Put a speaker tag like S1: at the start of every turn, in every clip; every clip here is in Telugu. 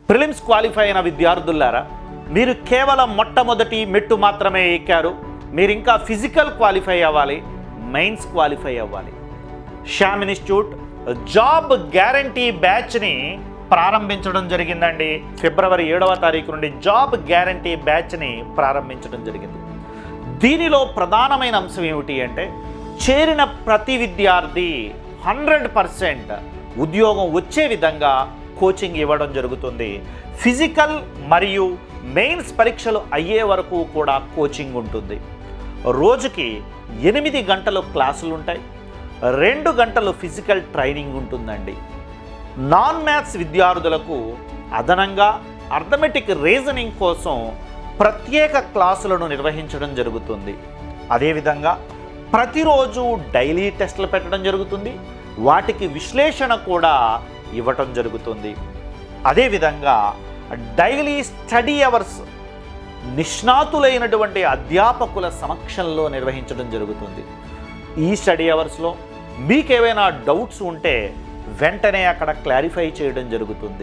S1: ప్రిలిమ్స్ క్వాలిఫై అయిన విద్యార్థులారా మీరు కేవలం మొట్టమొదటి మెట్టు మాత్రమే ఎక్కారు మీరు ఇంకా ఫిజికల్ క్వాలిఫై అవ్వాలి మెయిన్స్ క్వాలిఫై అవ్వాలి శ్యామ్ ఇన్స్టిట్యూట్ జాబ్ గ్యారంటీ బ్యాచ్ని ప్రారంభించడం జరిగిందండి ఫిబ్రవరి ఏడవ తారీఖు నుండి జాబ్ గ్యారంటీ బ్యాచ్ని ప్రారంభించడం జరిగింది దీనిలో ప్రధానమైన అంశం ఏమిటి అంటే చేరిన ప్రతి విద్యార్థి హండ్రెడ్ పర్సెంట్ ఉద్యోగం వచ్చే విధంగా కోచింగ్ ఇవ్వడం జరుగుతుంది ఫిజికల్ మరియు మెయిన్స్ పరీక్షలు అయ్యే వరకు కూడా కోచింగ్ ఉంటుంది రోజుకి ఎనిమిది గంటలు క్లాసులు ఉంటాయి రెండు గంటలు ఫిజికల్ ట్రైనింగ్ ఉంటుందండి నాన్ మ్యాథ్స్ విద్యార్థులకు అదనంగా అర్థమెటిక్ రీజనింగ్ కోసం ప్రత్యేక క్లాసులను నిర్వహించడం జరుగుతుంది అదేవిధంగా ప్రతిరోజు డైలీ టెస్టులు పెట్టడం జరుగుతుంది వాటికి విశ్లేషణ కూడా ఇవ్వటం జరుగుతుంది అదేవిధంగా డైలీ స్టడీ అవర్స్ నిష్ణాతులైనటువంటి అధ్యాపకుల సమక్షంలో నిర్వహించడం జరుగుతుంది ఈ స్టడీ అవర్స్లో మీకేమైనా డౌట్స్ ఉంటే వెంటనే అక్కడ క్లారిఫై చేయడం జరుగుతుంది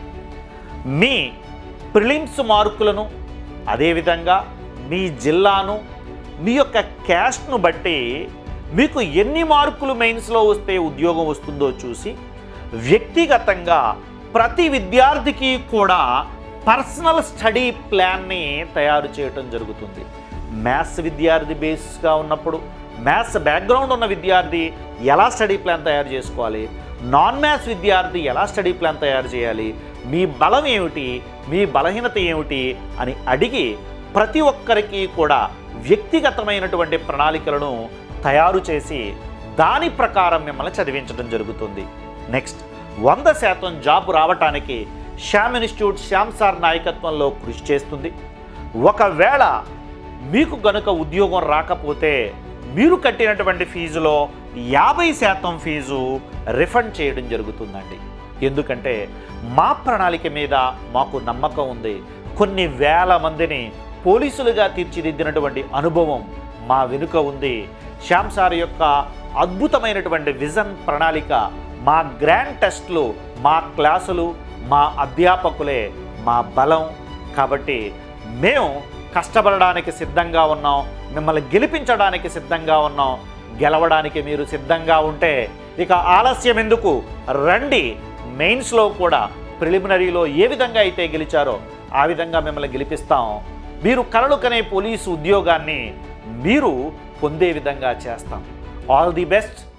S1: మీ ప్రిలిమ్స్ మార్కులను అదేవిధంగా మీ జిల్లాను మీ యొక్క క్యాస్ట్ను బట్టి మీకు ఎన్ని మార్కులు మెయిన్స్లో వస్తే ఉద్యోగం వస్తుందో చూసి వ్యక్తిగతంగా ప్రతి విద్యార్థికి కూడా పర్సనల్ స్టడీ ప్లాన్ని తయారు చేయటం జరుగుతుంది మ్యాథ్స్ విద్యార్థి బేస్గా ఉన్నప్పుడు మ్యాథ్స్ బ్యాక్గ్రౌండ్ ఉన్న విద్యార్థి ఎలా స్టడీ ప్లాన్ తయారు చేసుకోవాలి నాన్ మ్యాథ్స్ విద్యార్థి ఎలా స్టడీ ప్లాన్ తయారు చేయాలి మీ బలం ఏమిటి మీ బలహీనత ఏమిటి అని అడిగి ప్రతి ఒక్కరికి కూడా వ్యక్తిగతమైనటువంటి ప్రణాళికలను తయారు చేసి దాని ప్రకారం మిమ్మల్ని చదివించడం జరుగుతుంది నెక్స్ట్ వంద శాతం జాబ్ రావటానికి శ్యామ్ ఇన్స్టిట్యూట్ శ్యామ్ సార్ నాయకత్వంలో కృషి చేస్తుంది ఒకవేళ మీకు గనుక ఉద్యోగం రాకపోతే మీరు కట్టినటువంటి ఫీజులో యాభై శాతం ఫీజు రిఫండ్ చేయడం జరుగుతుందండి ఎందుకంటే మా ప్రణాళిక మీద మాకు నమ్మకం ఉంది కొన్ని వేల మందిని పోలీసులుగా తీర్చిదిద్దినటువంటి అనుభవం మా వెనుక ఉంది శ్యామ్ సార్ యొక్క అద్భుతమైనటువంటి విజన్ ప్రణాళిక మా గ్రాండ్ టెస్ట్లు మా క్లాసులు మా అధ్యాపకులే మా బలం కాబట్టి మేము కష్టపడడానికి సిద్ధంగా ఉన్నాం మిమ్మల్ని గెలిపించడానికి సిద్ధంగా ఉన్నాం గెలవడానికి మీరు సిద్ధంగా ఉంటే ఇక ఆలస్యం ఎందుకు రండి మెయిన్స్లో కూడా ప్రిలిమినరీలో ఏ విధంగా అయితే గెలిచారో ఆ విధంగా మిమ్మల్ని గెలిపిస్తాం మీరు కలలు కనే పోలీసు ఉద్యోగాన్ని మీరు పొందే విధంగా చేస్తాం ఆల్ ది బెస్ట్